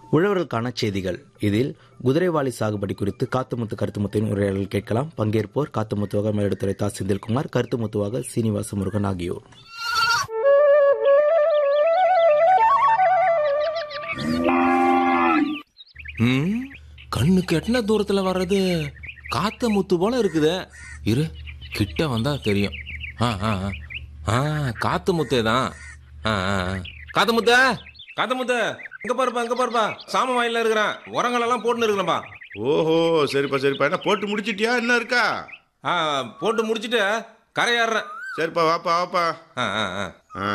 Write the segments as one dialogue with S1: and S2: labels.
S1: உழவர்களுக்கான செய்திகள் இதில் குதிரைவாலி சாகுபடி குறித்து காத்துமுத்து கருத்துமுத்தின் உரையாடல் கேட்கலாம் பங்கேற்போர் காத்துமுத்துவாக மயிலாடுதுறை தா செந்தில்குமார் கருத்துமுத்துவாக சீனிவாச முருகன் ஆகியோர்
S2: ம் கண்ணுக்கு எட்டின தூரத்துல வர்றது காத்த முத்து போல இருக்குதே இரு கிட்ட வந்தா தெரியும் ஆ ஆ ஆ. ஆ காத்து முத்தே தான் ஆ ஆ ஆ. காத்து முத்த காத்து முத்த இங்க பாருப்பா இங்க பாருப்பா சாம வாயில இருக்கிறேன் உரங்கள் எல்லாம் போட்டுன்னு இருக்கிறேன்பா
S3: ஓஹோ சரிப்பா சரிப்பா என்ன போட்டு முடிச்சிட்டியா என்ன இருக்கா
S2: ஆ போட்டு முடிச்சிட்டு கரையாடுறேன்
S3: சரிப்பா வாப்பா வாப்பா
S2: ஆ ஆ ஆ
S3: ஆ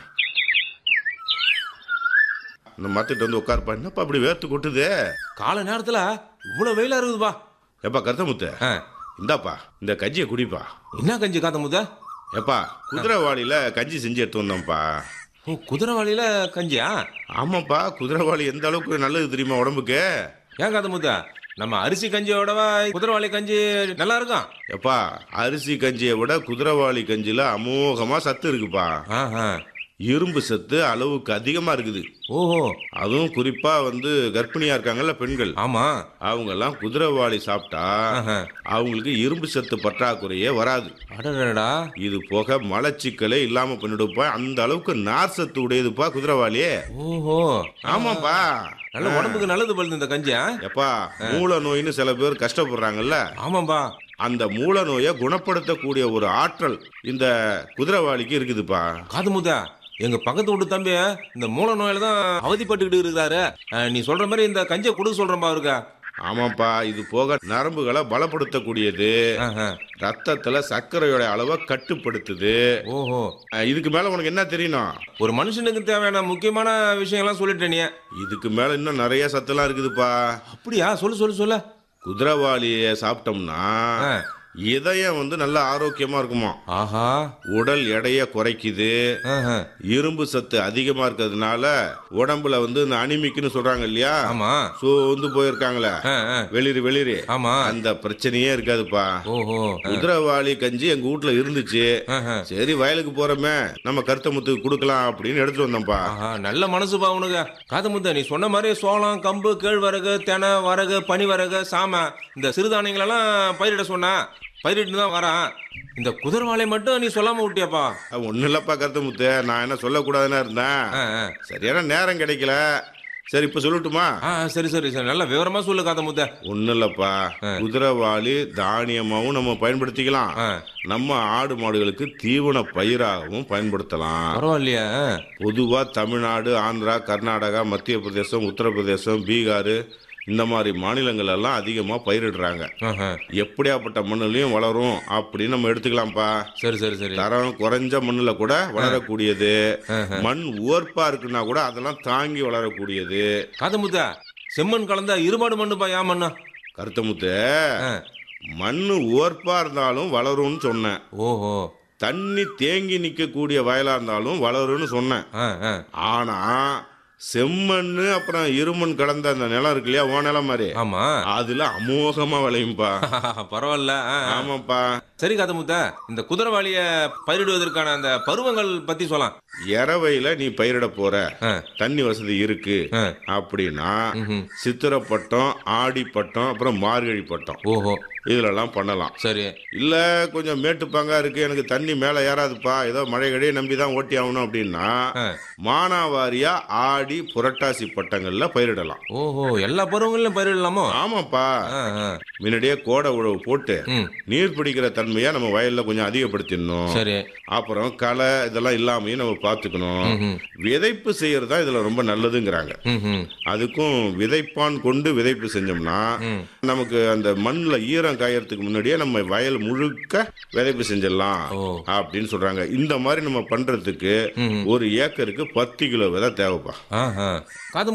S3: இந்த மத்திட்டு வந்து உட்காருப்பா என்னப்பா அப்படி வேர்த்து கொட்டுதே
S2: காலை நேரத்துல இவ்வளவு வெயிலா இருக்குதுப்பா
S3: எப்பா கருத்தமுத்த
S2: ஆ
S3: இந்தாப்பா இந்த கஞ்சியை குடிப்பா
S2: என்ன கஞ்சி காத்த முத்த
S3: எப்பா குதிரைவாளியில கஞ்சி செஞ்சு எடுத்து வந்தோம்ப்பா
S2: ம், குதிரைவாளியில கஞ்சியா
S3: ஆமாப்பா குதிரைவாளி எந்த அளவுக்கு நல்லது தெரியுமா உடம்புக்கு
S2: ஏன் காத்த முத்த நம்ம அரிசி கஞ்சியோடவா குதிரைவாளி கஞ்சி நல்லா இருக்கும்
S3: எப்பா அரிசி கஞ்சியை விட குதிரைவாளி கஞ்சியில அமோகமா சத்து இருக்குப்பா
S2: ஆஹா
S3: இரும்பு சத்து அளவுக்கு அதிகமா இருக்குது
S2: ஓஹோ
S3: அதுவும் குறிப்பா வந்து கர்ப்பிணியா இருக்காங்கல்ல பெண்கள்
S2: ஆமா
S3: அவங்க எல்லாம் குதிரைவாளி சாப்பிட்டா
S2: ஆஹா.
S3: அவங்களுக்கு இரும்பு சத்து பற்றாக்குறையே வராது
S2: அடடடா
S3: இது போக மலச்சிக்கலே இல்லாம பண்ணிடுப்பா அந்த அளவுக்கு நார் சத்து உடையதுப்பா குதிரைவாளி
S2: ஓஹோ
S3: ஆமாப்பா
S2: நல்ல உடம்புக்கு நல்லது பழுது இந்த கஞ்சியா
S3: எப்பா மூல நோயின்னு சில பேர் கஷ்டப்படுறாங்கல்ல
S2: ஆமாம்பா
S3: அந்த மூல நோயை குணப்படுத்தக்கூடிய ஒரு ஆற்றல் இந்த குதிரைவாளிக்கு இருக்குதுப்பா
S2: காது முத்தா எங்க பக்கத்து வீட்டு தம்பி இந்த மூல நோயில தான் அவதிப்பட்டுக்கிட்டு இருக்கிறாரு அஹ், நீ சொல்ற மாதிரி இந்த கஞ்சியை கொடுக்க சொல்றேன்பா அவருக்கு
S3: ஆமாப்பா இது போக நரம்புகளை பலப்படுத்தக்கூடியது
S2: ஆஹா.
S3: ரத்தத்துல சர்க்கரையோட அளவை கட்டுப்படுத்துது
S2: ஓஹோ
S3: அஹ், இதுக்கு மேல உனக்கு என்ன தெரியணும்
S2: ஒரு மனுஷனுக்கு தேவையான முக்கியமான விஷயங்கள்லாம் சொல்லிட்டே நீ
S3: இதுக்கு மேல இன்னும் நிறைய சத்தெல்லாம் இருக்குதுப்பா
S2: அப்படியா சொல்லு சொல்லு சொல்லு
S3: குதிரைவாளிய சாப்பிட்டோம்னா
S2: ஆ.
S3: இதயம் வந்து நல்ல ஆரோக்கியமா இருக்குமா
S2: ஆஹா
S3: உடல் எடையை குறைக்குது
S2: ஆஹா.
S3: இரும்பு சத்து அதிகமா இருக்கிறதுனால உடம்புல வந்து இந்த அனிமிக்குன்னு சொல்றாங்க இல்லையா
S2: ஆமா
S3: சோர்ந்து போயிருக்காங்களே
S2: ஆ, ஆ.
S3: வெளிரி வெளிரி
S2: ஆமா
S3: அந்த பிரச்சனையே இருக்காதுப்பா
S2: ஓஹோ
S3: குதிரைவாளி கஞ்சி எங்க வீட்ல இருந்துச்சு
S2: ஆஹா.
S3: சரி வயலுக்கு போறோமே நம்ம கருத்தமுத்துக்கு கொடுக்கலாம் அப்படின்னு எடுத்துட்டு வந்தோம்ப்பா
S2: ஆஹா நல்ல மனசுப்பா உனக்கு காது முத்த நீ சொன்ன மாதிரி சோளம் கம்பு கேழ்வரகு தெனை வரகு பனிவரகு சாம இந்த சிறுதானியங்களெல்லாம் பயிரிட சொன்னா பயிரிட்டு தான் வரான் இந்த குதிரவாளை மட்டும் நீ சொல்லாம விட்டியாப்பா
S3: ஒன்னும் இல்லப்பா கருத்தமுத்து நான் என்ன சொல்லக்கூடாதுன்னு இருந்தேன்
S2: ஆ, ஆ.
S3: சரியான நேரம் கிடைக்கல சரி இப்ப சொல்லட்டுமா
S2: ஆ சரி சரி சரி நல்ல விவரமா சொல்லு காத முத்த
S3: ஒன்னும் இல்லப்பா குதிரைவாளி தானியமாவும் நம்ம பயன்படுத்திக்கலாம்
S2: ஆ.
S3: நம்ம ஆடு மாடுகளுக்கு தீவன பயிராகவும் பயன்படுத்தலாம்
S2: பரவாயில்லையா
S3: பொதுவா தமிழ்நாடு ஆந்திரா கர்நாடகா மத்திய பிரதேசம் உத்தரப்பிரதேசம் பீகார் இந்த மாதிரி மாநிலங்கள் எல்லாம் அதிகமா பயிரிடுறாங்க
S2: ஆஹா.
S3: எப்படியாப்பட்ட மண்ணுலயும் வளரும் அப்படின்னு நம்ம எடுத்துக்கலாம்ப்பா
S2: சரி சரி சரி
S3: தரம் குறைஞ்ச மண்ணுல கூட வளரக்கூடியது மண் உவர்ப்பா இருக்குன்னா கூட அதெல்லாம் தாங்கி வளரக்கூடியது
S2: காத முத்த செம்மண் கலந்த இருபாடு மண்ணுப்பா ஏன் மண்ணு
S3: கருத்தமுத்து
S2: ஆ.
S3: மண்ணு உவர்ப்பா இருந்தாலும் வளரும்னு சொன்னேன்
S2: ஓஹோ
S3: தண்ணி தேங்கி நிக்கக்கூடிய வயலா இருந்தாலும் வளரும்னு சொன்னேன்
S2: ஆ, ஆ.
S3: ஆனா செம்மண்ணு அப்புறம் இருமண் கலந்த அந்த நிலம் இருக்கு இல்லையா ஓ நிலம் மாதிரி
S2: ஆமா
S3: அதுல அமோகமா விளையும்பா
S2: பரவாயில்ல ஆ, ஆ.
S3: ஆமாப்பா
S2: சரி காத முத்த இந்த குதிரவாளிய பயிரிடுவதற்கான அந்த பருவங்கள் பத்தி சொல்லலாம்
S3: இரவையில நீ பயிரிட போற
S2: ஆ.
S3: தண்ணி வசதி இருக்கு
S2: ஆ.
S3: அப்படின்னா
S2: ம்ஹும்.
S3: சித்திரை பட்டம் ஆடி பட்டம் அப்புறம் மார்கழி பட்டம்
S2: ஓஹோ
S3: இதுலலாம் பண்ணலாம்
S2: சரி
S3: இல்ல கொஞ்சம் மேட்டுப்பாங்கா இருக்கு எனக்கு தண்ணி மேல ஏறாதுப்பா ஏதோ மழை கழியை நம்பி தான் ஓட்டி ஆகணும் அப்படின்னா
S2: ஆ.
S3: மானாவாரியா ஆடி புரட்டாசி பட்டங்கள்ல பயிரிடலாம்
S2: ஓஹோ எல்லா பருவங்களிலும் பயிரிடலாமோ
S3: ஆமாப்பா
S2: ஆ, ஆ.
S3: முன்னாடியே கோடை உழவு போட்டு
S2: ம்
S3: நீர் பிடிக்கிற தன்மையை நம்ம வயல்ல கொஞ்சம் அதிகப்படுத்திடணும்
S2: சரி
S3: அப்புறம் களை இதெல்லாம் இல்லாமையும் நம்ம பார்த்துக்கணும்
S2: ம்ஹும்.
S3: விதைப்பு செய்யறது தான் இதுல ரொம்ப நல்லதுங்கிறாங்க
S2: ம்ஹும்.
S3: அதுக்கும் விதைப்பான் கொண்டு விதைப்பு செஞ்சோம்னா
S2: ம்.
S3: நமக்கு அந்த மண்ணுல ஈரம் காயறதுக்கு முன்னாடியே நம்ம வயல் முழுக்க விதைப்பு செஞ்சிடலாம்
S2: ஓ.
S3: அப்படின்னு சொல்றாங்க இந்த மாதிரி நம்ம பண்றதுக்கு
S2: ம்ஹும்.
S3: ஒரு ஏக்கருக்கு பத்து கிலோ விதை தேவைப்பா
S2: ஆஹா. காது